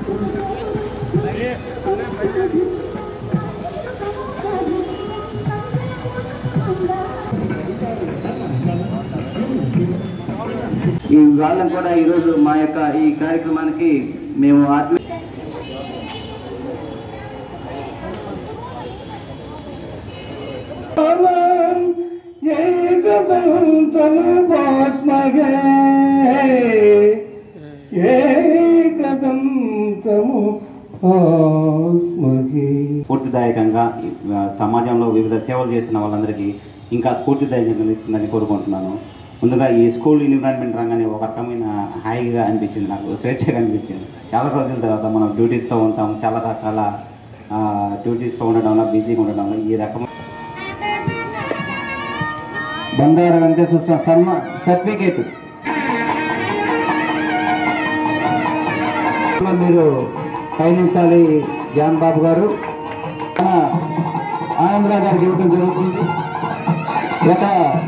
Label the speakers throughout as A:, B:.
A: ఈ వాళ్ళని కూడా ఈరోజు మా యొక్క ఈ కార్యక్రమానికి మేము ఆత్మ స్ఫూర్తిదాయకంగా ఆ, సమాజంలో వివిధ సేవలు చేసిన వాళ్ళందరికీ ఇంకా స్ఫూర్తిదాయకంగా ఇస్తుందని కోరుకుంటున్నాను ముందుగా ఈ స్కూల్ ఎన్విరాన్మెంట్ రంగానే ఒక రకమైన హాయిగా అనిపించింది నాకు స్వేచ్ఛగా అనిపించింది చాలా రోజుల తర్వాత మనం డ్యూటీస్లో ఉంటాం చాలా రకాల ఆ, డ్యూటీస్లో ఉండడం వల్ల బిజీగా ఉండడం వల్ల ఈ రకమైన బంగారు వెంకటేశ్వర సన్మా సర్టిఫికేట్ మీరు పయనించాలి జాన్ బాబు గారు మన ఆనందరావు గారికి ఇవ్వడం జరుగుతుంది ఒక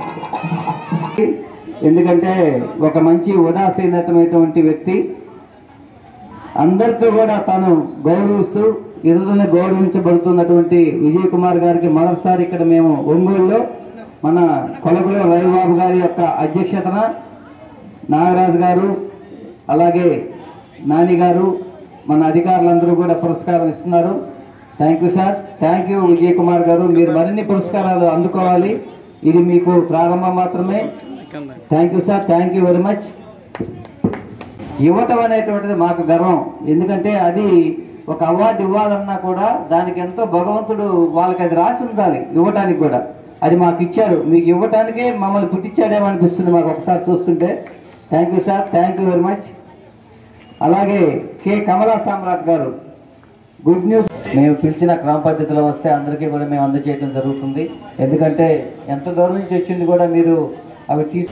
A: ఎందుకంటే ఒక మంచి ఉదాసీనతమైనటువంటి వ్యక్తి అందరితో కూడా తాను గౌరవిస్తూ ఇతరులను గౌరవించబడుతున్నటువంటి విజయ్ కుమార్ గారికి మొదటిసారి ఇక్కడ మేము ఒంగోలులో మన కొలగుల రవిబాబు గారి యొక్క అధ్యక్షతన నాగరాజు గారు అలాగే నాని గారు మన అధికారులందరూ కూడా పురస్కారం ఇస్తున్నారు thank you sir thank you Vijay Kumar గారు మీరు మరిన్ని పురస్కారాలు అందుకోవాలి ఇది మీకు ప్రారంభం మాత్రమే thank you sir thank you very much ఇవ్వటం అనేటువంటిది మాకు గర్వం ఎందుకంటే అది ఒక అవార్డు ఇవ్వాలన్నా కూడా దానికి ఎంతో భగవంతుడు వాళ్ళకి అది రాసి ఉండాలి ఇవ్వటానికి కూడా అది మాకు ఇచ్చారు మీకు ఇవ్వటానికే మమ్మల్ని పుట్టించాడేమో అనిపిస్తుంది మాకు ఒకసారి చూస్తుంటే thank you sir thank you very much అలాగే కె కమలా సామ్రాట్ గారు గుడ్ న్యూస్ మేము పిలిచిన క్రమ పద్ధతిలో వస్తే అందరికీ కూడా మేము అందజేయడం జరుగుతుంది ఎందుకంటే ఎంత దూరం నుంచి వచ్చింది కూడా మీరు అవి తీసు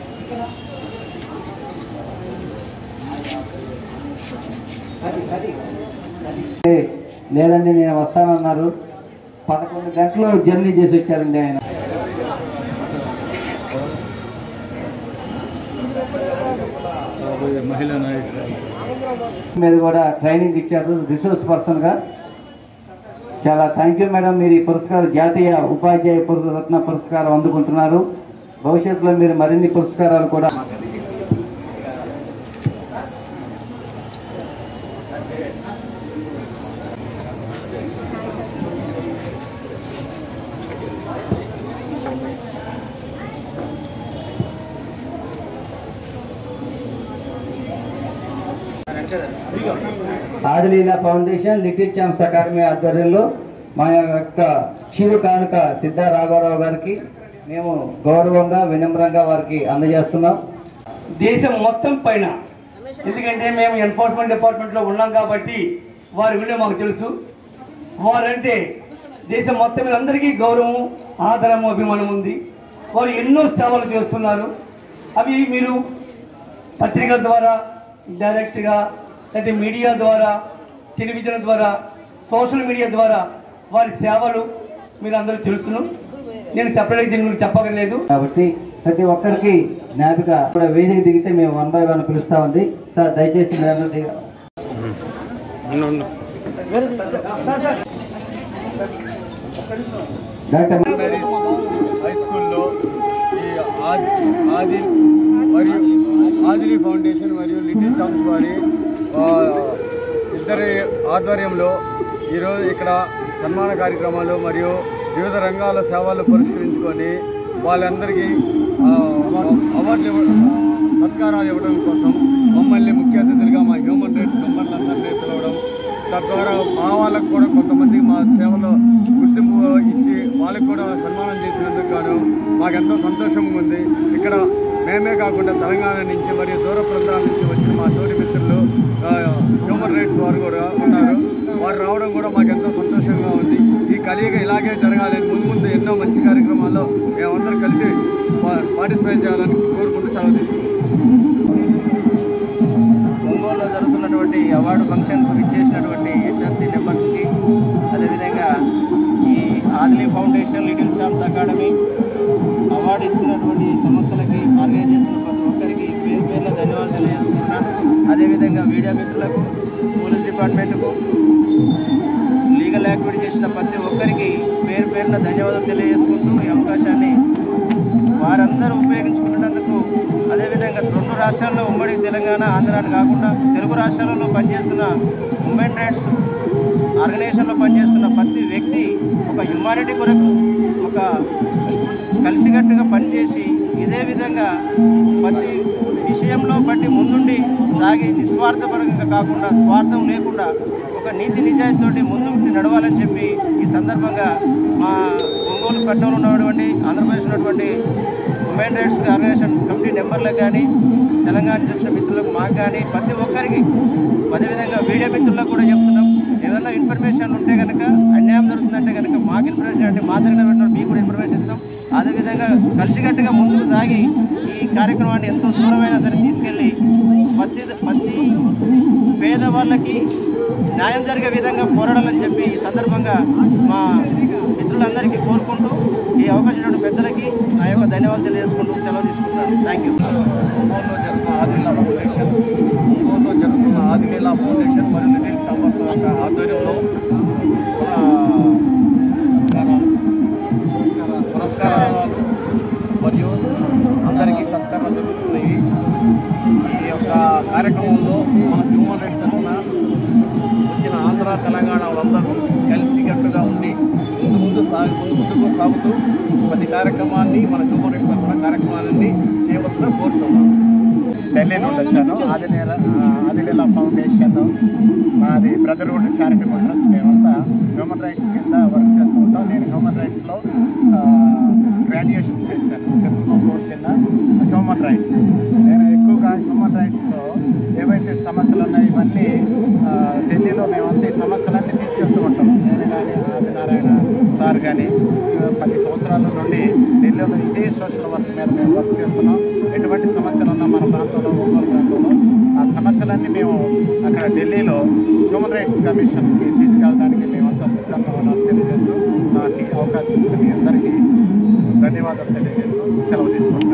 A: ఏ, లేదండి నేను వస్తానన్నారు పదకొండు గంటలు జర్నీ చేసి వచ్చారండి ఆయన
B: మహిళా నాయకులు
A: మీద కూడా ట్రైనింగ్ ఇచ్చారు రిసోర్స్ పర్సన్గా చాలా థ్యాంక్ యూ మేడం మీరు ఈ పురస్కారం జాతీయ ఉపాధ్యాయ పుర- రత్న పురస్కారం అందుకుంటున్నారు భవిష్యత్తులో మీరు మరిన్ని పురస్కారాలు కూడా Adileela foundation little champs academy ఆధ్వర్యంలో మా యొక్క చిరు కానుక సిద్ధా రాఘవరావు గారికి మేము గౌరవంగా వినమ్రంగా వారికి అందజేస్తున్నాం
C: దేశం మొత్తం పైన ఎందుకంటే మేము ఎన్ఫోర్స్మెంట్ డిపార్ట్మెంట్లో ఉన్నాం కాబట్టి వారి విలువ మాకు తెలుసు వారంటే దేశం మొత్తం మీద అందరికీ గౌరవం ఆదరము అభిమానం ఉంది వారు ఎన్నో సేవలు చేస్తున్నారు అవి మీరు పత్రికల ద్వారా డైరెక్ట్గా లేదా మీడియా ద్వారా టెలివిజన్ ద్వారా సోషల్ మీడియా ద్వారా వారి సేవలు మీరు అందరూ తెలుసును నేను చెప్పలేదు దీని గురించి చెప్పగలేదు
A: కాబట్టి ప్రతి ఒక్కరికి జ్ఞాపిక కూడా వేదిక దిగితే మేము వన్ బై వన్ పిలుస్తా ఉంది సార్ దయచేసి మీరు అందరూ దిగ డాక్టర్
B: మ్యారీస్ హై స్కూల్లో ఈ ఆది ఆది మరియు ఆదిలి ఫౌండేషన్ మరియు లిటిల్ ఛాంప్స్ వారి ఆ, ఇద్దరి ఆధ్వర్యంలో ఈరోజు ఇక్కడ సన్మాన కార్యక్రమాలు మరియు వివిధ రంగాల సేవలు పురస్కరించుకొని వాళ్ళందరికీ ఆ, అవార్డులు ఇవ్వ- సత్కారాలు ఇవ్వడం కోసం మమ్మల్ని ముఖ్య అతిథులుగా మా హ్యూమన్ రైట్స్ మెంబర్లందరినీ పిలవడం తద్వారా మా వాళ్ళకు కూడా కొంతమంది మా సేవలో గుర్తింపు ఇచ్చి వాళ్ళకి కూడా సన్మానం చేసినందుకు గాను మాకెంతో సంతోషంగా ఉంది ఇక్కడ మేమే కాకుండా తెలంగాణ నుంచి మరియు దూర ప్రాంతాల నుంచి వచ్చిన మా తోటి మిత్రులు ఆ, హ్యూమన్ రైట్స్ వారు కూడా ఉన్నారు వారు రావడం కూడా మాకెంతో సంతోషంగా ఉంది ఈ కలియుగ ఇలాగే జరగాలని ముందు ముందు ఎన్నో మంచి కార్యక్రమాల్లో మేమందరం కలిసి పా- పార్టిసిపేట్ చేయాలని కోరుకుంటూ సెలవు తీసుకుంటాం
D: ఒంగోలులో జరుగుతున్నటువంటి అవార్డు ఫంక్షన్కు ఇచ్చేసినటువంటి హెచ్ఆర్సీ మెంబర్స్కి అదేవిధంగా ఈ Adili foundation little champs academy award ఇస్తున్నటువంటి సంస్థలకి ఆర్గనైజ్ చేస్తున్న ప్రతి ఒక్కరికి పేరు పేరున ధన్యవాదాలు తెలియజేసుకుంటున్నాను అదేవిధంగా మీడియా మిత్రులకు పోలీస్ డిపార్ట్మెంట్ డిపార్ట్మెంట్కు లీగల్ యాక్టివిటీ చేసిన ప్రతి ఒక్కరికి పేరు పేరున ధన్యవాదాలు తెలియజేసుకుంటూ ఈ అవకాశాన్ని వారందరూ ఉపయోగించుకున్నందుకు అదేవిధంగా రెండు రాష్ట్రాల్లో ఉమ్మడి తెలంగాణ ఆంధ్రాని కాకుండా తెలుగు రాష్ట్రాలలో పనిచేస్తున్న ఉమెన్ రైట్స్ ఆర్గనైజేషన్లో పనిచేస్తున్న ప్రతి వ్యక్తి ఒక హ్యుమానిటీ కొరకు ఒక కలిసికట్టుగా పనిచేసి ఇదే విధంగా ప్రతి విషయంలో బట్టి ముందుండి సాగి నిస్వార్థపరంగా కాకుండా స్వార్థం లేకుండా ఒక నీతి నిజాయితీతోటి ముందుండి నడవాలని చెప్పి ఈ సందర్భంగా మా ఒంగోలు పట్టణంలో ఉన్నటువంటి ఆంధ్రప్రదేశ్ ఉన్నటువంటి ఉమెన్ రైట్స్ ఆర్గనైజేషన్ కమిటీ మెంబర్లకు కానీ తెలంగాణ నుంచి వచ్చిన మిత్రులకు మాకు కానీ ప్రతి ఒక్కరికి అదేవిధంగా మీడియా మిత్రులకు కూడా చెప్తున్నాం ఏదైనా ఇన్ఫర్మేషన్ ఉంటే కనుక అన్యాయం జరుగుతుందంటే కనుక మాకు ఇన్ఫర్మేషన్ అంటే మా దగ్గర పెట్టిన మీకు కూడా ఇన్ఫర్మేషన్ ఇస్తాం అదేవిధంగా కలిసికట్టుగా ముందుకు సాగి ఈ కార్యక్రమాన్ని ఎంతో దూరమైనా సరే తీసుకెళ్ళి ప్రతి ప్రతి పేదవాళ్ళకి న్యాయం జరిగే విధంగా పోరాడాలని చెప్పి ఈ సందర్భంగా మా మిత్రులందరికీ కోరుకుంటూ ఈ అవకాశం ఇచ్చిన పెద్దలకి నా యొక్క ధన్యవాదాలు తెలియజేసుకుంటూ సెలవు తీసుకుంటున్నాను థ్యాంక్ యూ
B: ఒంగోలులో జరుగుతున్న ఆదిలీలా ఫౌండేషన్ ఒంగోలులో జరుగుతున్న ఆదిలీలా ఫౌండేషన్ మరియు లిటిల్ చాంబర్స్ యొక్క ఆధ్వర్యంలో మన పురస్కారాలు మరియు అందరికీ సత్కారాలు జరుగుతున్నాయి ఈ యొక్క కార్యక్రమంలో మన హ్యూమన్ రైట్స్ తరఫున వచ్చిన ఆంధ్ర తెలంగాణ వాళ్ళందరూ కలిసికట్టుగా ఉండి ముందు ముందు సాగు ముందు ముందుకు సాగుతూ ప్రతి కార్యక్రమాన్ని మన హ్యూమన్ రైట్స్ తరఫున కార్యక్రమాన్ని చేయవలసిన కోరుతున్నాం
E: ఢిల్లీ నుండి వచ్చాను ఆదిలీల ఆదిలీల ఫౌండేషన్ మాది బ్రదర్హుడ్ చారిటబుల్ ట్రస్ట్ మేమంతా హ్యూమన్ రైట్స్ కింద వర్క్ చేస్తూ ఉంటాం నేను హ్యూమన్ రైట్స్లో గ్రాడ్యుయేషన్ చేశాను diploma course in human rights నేను ఎక్కువగా హ్యూమన్ రైట్స్లో ఏవైతే సమస్యలు ఉన్నాయో ఇవన్నీ ఆ, ఢిల్లీలో మేమంతా ఈ సమస్యలన్నీ తీసుకెళ్తూ ఉంటాం నేను కానీ ఆదినారాయణ సార్ కానీ ఆ, పది సంవత్సరాల నుండి ఢిల్లీలో ఇదే సోషల్ వర్క్ మీద మేము వర్క్ చేస్తున్నాం ఎటువంటి సమస్యలు ఉన్నా మన ప్రాంతంలో ఒంగోలు ప్రాంతంలో ఆ సమస్యలన్నీ మేము అక్కడ ఢిల్లీలో హ్యూమన్ రైట్స్ కమిషన్కి తీసుకెళ్ళడానికి మేమంతా సిద్ధంగా ఉన్నామని తెలియజేస్తూ నాకు ఈ అవకాశం ఇచ్చిన మీ అందరికీ ధన్యవాదాలు తెలియజేస్తూ సెలవు తీసుకుంటాం